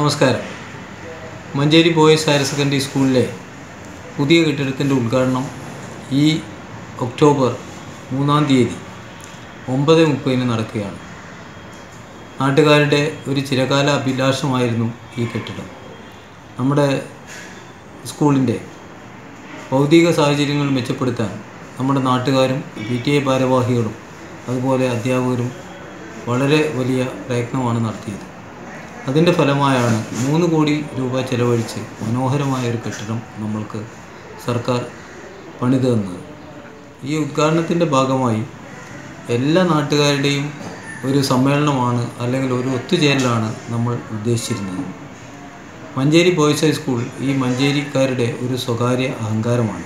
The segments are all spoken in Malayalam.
നമസ്കാരം മഞ്ചേരി ബോയ്സ് ഹയർ സെക്കൻഡറി സ്കൂളിലെ പുതിയ കെട്ടിടത്തിൻ്റെ ഉദ്ഘാടനം ഈ ഒക്ടോബർ മൂന്നാം തീയതി ഒമ്പത് മുപ്പതിന് നടക്കുകയാണ് നാട്ടുകാരുടെ ഒരു ചിരകാല അഭിലാഷമായിരുന്നു ഈ കെട്ടിടം നമ്മുടെ സ്കൂളിൻ്റെ ഭൗതിക സാഹചര്യങ്ങൾ മെച്ചപ്പെടുത്താൻ നമ്മുടെ നാട്ടുകാരും പി ടി എ ഭാരവാഹികളും അതുപോലെ അധ്യാപകരും വളരെ വലിയ പ്രയത്നമാണ് നടത്തിയത് അതിൻ്റെ ഫലമായാണ് മൂന്ന് കോടി രൂപ ചെലവഴിച്ച് മനോഹരമായ ഒരു കെട്ടിടം നമ്മൾക്ക് സർക്കാർ പണിതു തന്നത് ഈ ഉദ്ഘാടനത്തിൻ്റെ ഭാഗമായി എല്ലാ നാട്ടുകാരുടെയും ഒരു സമ്മേളനമാണ് അല്ലെങ്കിൽ ഒരു ഒത്തുചേരലാണ് നമ്മൾ ഉദ്ദേശിച്ചിരുന്നത് മഞ്ചേരി ബോയ്സ് ഹൈസ്കൂൾ ഈ മഞ്ചേരിക്കാരുടെ ഒരു സ്വകാര്യ അഹങ്കാരമാണ്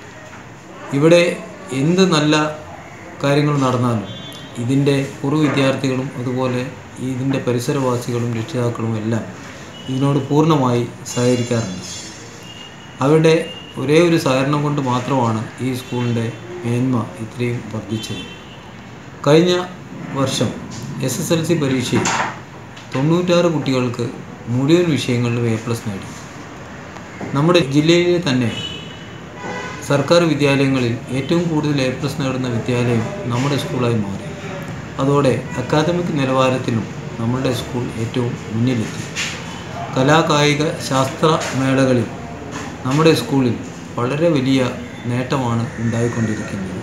ഇവിടെ എന്ത് നല്ല കാര്യങ്ങൾ നടന്നാലും ഇതിൻ്റെ പൂർവ്വ വിദ്യാർത്ഥികളും അതുപോലെ ഇതിൻ്റെ പരിസരവാസികളും രക്ഷിതാക്കളും എല്ലാം ഇതിനോട് പൂർണ്ണമായി സഹകരിക്കാറുണ്ട് അവരുടെ ഒരേ ഒരു സഹകരണം കൊണ്ട് മാത്രമാണ് ഈ സ്കൂളിൻ്റെ മേന്മ ഇത്രയും വർദ്ധിച്ചത് കഴിഞ്ഞ വർഷം എസ് എസ് എൽ സി പരീക്ഷയിൽ തൊണ്ണൂറ്റാറ് കുട്ടികൾക്ക് മുഴുവൻ വിഷയങ്ങളിലും എ പ്ലസ് നേടി നമ്മുടെ ജില്ലയിലെ തന്നെ സർക്കാർ വിദ്യാലയങ്ങളിൽ ഏറ്റവും കൂടുതൽ എ പ്ലസ് നേടുന്ന വിദ്യാലയം നമ്മുടെ സ്കൂളായി മാറി അതോടെ അക്കാദമിക് നിലവാരത്തിലും നമ്മുടെ സ്കൂൾ ഏറ്റവും മുന്നിലെത്തി കലാകായിക ശാസ്ത്ര മേളകളിൽ നമ്മുടെ സ്കൂളിൽ വളരെ വലിയ നേട്ടമാണ് ഉണ്ടായിക്കൊണ്ടിരിക്കുന്നത്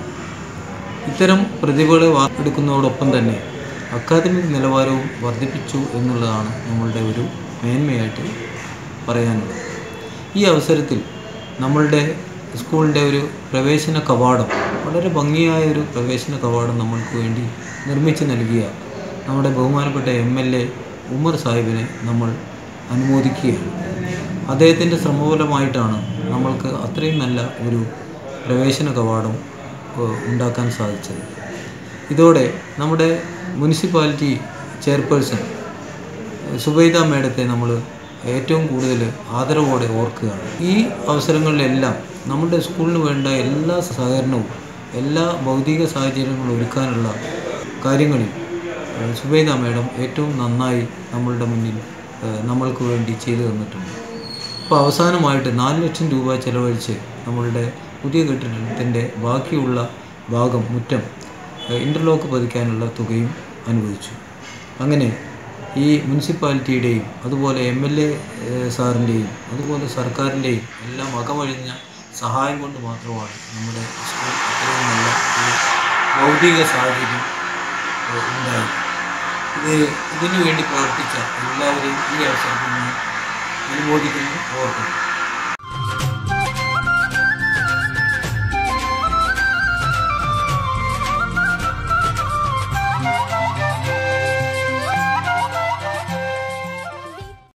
ഇത്തരം പ്രതിഭകളെ വാർത്തെടുക്കുന്നതോടൊപ്പം തന്നെ അക്കാദമിക് നിലവാരവും വർദ്ധിപ്പിച്ചു എന്നുള്ളതാണ് നമ്മളുടെ ഒരു മേന്മയായിട്ട് പറയാനുള്ളത് ഈ അവസരത്തിൽ നമ്മളുടെ സ്കൂളിൻ്റെ ഒരു പ്രവേശന കവാടം വളരെ ഭംഗിയായ ഒരു പ്രവേശന കവാടം നമ്മൾക്ക് വേണ്ടി നിർമ്മിച്ചു നൽകിയ നമ്മുടെ ബഹുമാനപ്പെട്ട എം എൽ എ ഉമർ സാഹിബിനെ നമ്മൾ അനുമോദിക്കുകയാണ് അദ്ദേഹത്തിൻ്റെ ശ്രമഫലമായിട്ടാണ് നമ്മൾക്ക് അത്രയും നല്ല ഒരു പ്രവേശന കവാടം ഏഹ്, ഉണ്ടാക്കാൻ സാധിച്ചത് ഇതോടെ നമ്മുടെ മുനിസിപ്പാലിറ്റി ചെയർപേഴ്സൺ സുബൈദ മേഡത്തെ നമ്മൾ ഏറ്റവും കൂടുതൽ ആദരവോടെ ഓർക്കുകയാണ് ഈ അവസരങ്ങളിലെല്ലാം നമ്മുടെ സ്കൂളിന് വേണ്ട എല്ലാ സഹകരണവും എല്ലാ ഭൗതിക സാഹചര്യങ്ങളും ഒരുക്കാനുള്ള കാര്യങ്ങളിൽ ഏഹ്, സുബൈദ മേഡം ഏറ്റവും നന്നായി നമ്മളുടെ മുന്നിൽ ഏഹ്, നമ്മൾക്ക് വേണ്ടി ചെയ്തു തന്നിട്ടുണ്ട് അപ്പോൾ അവസാനമായിട്ട് നാല് ലക്ഷം രൂപ ചെലവഴിച്ച് നമ്മളുടെ പുതിയ കെട്ടിടത്തിൻ്റെ ബാക്കിയുള്ള ഭാഗം മുറ്റം ഏഹ്, ഇൻ്റർലോക്ക് പതിക്കാനുള്ള തുകയും അനുവദിച്ചു അങ്ങനെ ഈ മുനിസിപ്പാലിറ്റിയുടെയും അതുപോലെ എം എൽ എ സാറിൻ്റെയും അതുപോലെ സർക്കാരിൻ്റെയും എല്ലാം അകമഴിഞ്ഞ സഹായം കൊണ്ട് മാത്രമാണ് നമ്മുടെ സ്കൂൾ ഇത്രയും നല്ല ഒരു ഭൗതിക സാഹചര്യം ഏഹ്, ഉണ്ടായത് ഇത് ഇതിനു വേണ്ടി പ്രവർത്തിച്ച എല്ലാവരെയും ഈ അവസരത്തിൽ ഞാൻ അനുമോദിക്കുന്നു ഓർക്കുന്നു